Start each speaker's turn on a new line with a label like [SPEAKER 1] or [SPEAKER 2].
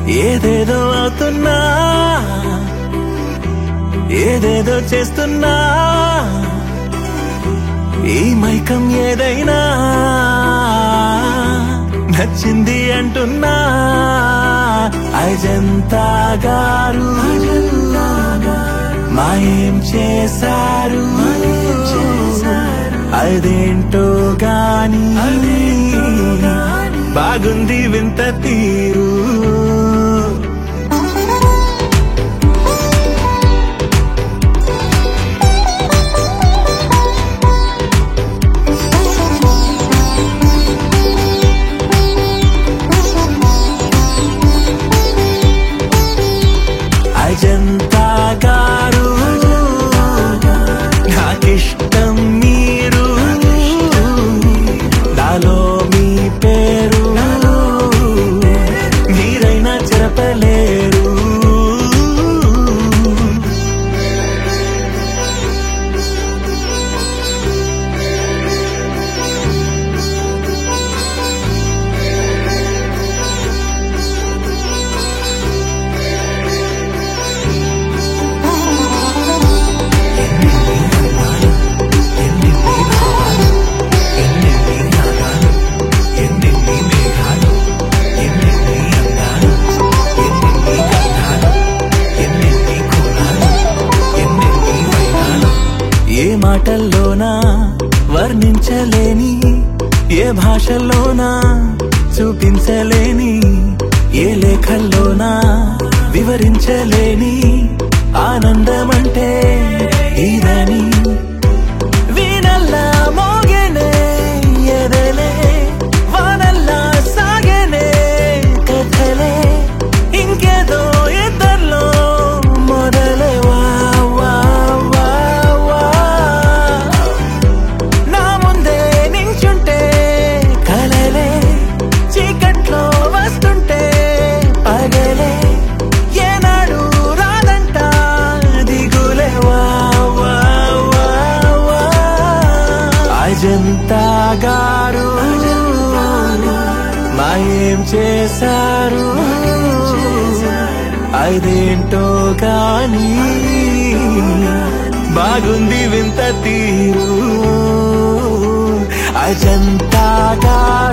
[SPEAKER 1] ఏదేదో అవుతున్నా ఏదేదో చేస్తున్నా ఈ మైకం ఏదైనా నచ్చింది అంటున్నా అజంతా గారు మాయం చేశారు అదేంటో గాని బాగుంది వింత తీరు అజంతా గారు నాకిష్టం మీరు నాలో మీ పేరు మీరైనా చెరపలేరు ఏ మాటల్లోనా వర్ణించలేని ఏ భాషలోనా చూపించలేని ఏ లేఖల్లోనా వివరించలేని ఆనందమంటే ఇదని వీణల్లా మోగెనే ఎదలే వానల్లా సాగెనే కథలే ఇంకేదో ఇద్దర్లో మొదలే వా వా వా వా నా ముందే నించుంటే కలలే చీకట్లో వస్తుంటే పగలే ఏనాడు రాదంట దిగులే వా వా వా వా అజంతా గారు మాయేం చేశారు అదేంటో కానీ బాగుంది వింత తీరు అజంతా గారు